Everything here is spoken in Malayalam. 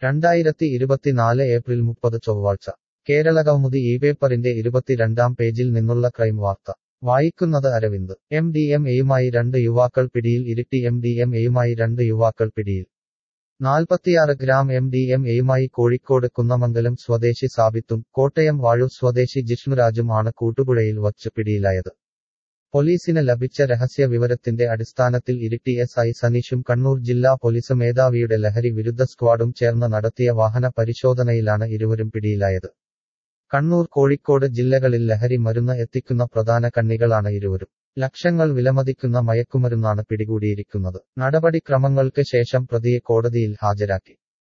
രണ്ടായിരത്തി ഇരുപത്തിനാല് ഏപ്രിൽ മുപ്പത് ചൊവ്വാഴ്ച കേരളകൗമുദി ഈ പേപ്പറിന്റെ ഇരുപത്തിരണ്ടാം പേജിൽ നിന്നുള്ള ക്രൈം വാർത്ത വായിക്കുന്നത് അരവിന്ദ് എം ഡി എം എയുമായി രണ്ട് യുവാക്കൾ പിടിയിൽ ഇരിട്ടി എം ഡി എം എയുമായി രണ്ട് യുവാക്കൾ പിടിയിൽ നാൽപ്പത്തിയാറ് ഗ്രാം എം ഡി എം എയുമായി കോഴിക്കോട് കുന്നമംഗലം സ്വദേശി സാബിത്തും കോട്ടയം വാഴൂർ സ്വദേശി ജിഷ്ണുരാജും ആണ് കൂട്ടുപുഴയിൽ വച്ച് പിടിയിലായത് പോലീസിന് ലഭിച്ച രഹസ്യ വിവരത്തിന്റെ അടിസ്ഥാനത്തിൽ ഇരിട്ടി എസ് ഐ സനീഷും കണ്ണൂർ ജില്ലാ പോലീസ് മേധാവിയുടെ ലഹരി വിരുദ്ധ സ്ക്വാഡും ചേർന്ന് നടത്തിയ വാഹന പരിശോധനയിലാണ് ഇരുവരും പിടിയിലായത് കണ്ണൂർ കോഴിക്കോട് ജില്ലകളിൽ ലഹരി മരുന്ന് എത്തിക്കുന്ന പ്രധാന കണ്ണികളാണ് ഇരുവരും ലക്ഷങ്ങൾ വിലമതിക്കുന്ന മയക്കുമരുന്നാണ് പിടികൂടിയിരിക്കുന്നത് നടപടിക്രമങ്ങൾക്ക് ശേഷം പ്രതിയെ കോടതിയിൽ ഹാജരാക്കി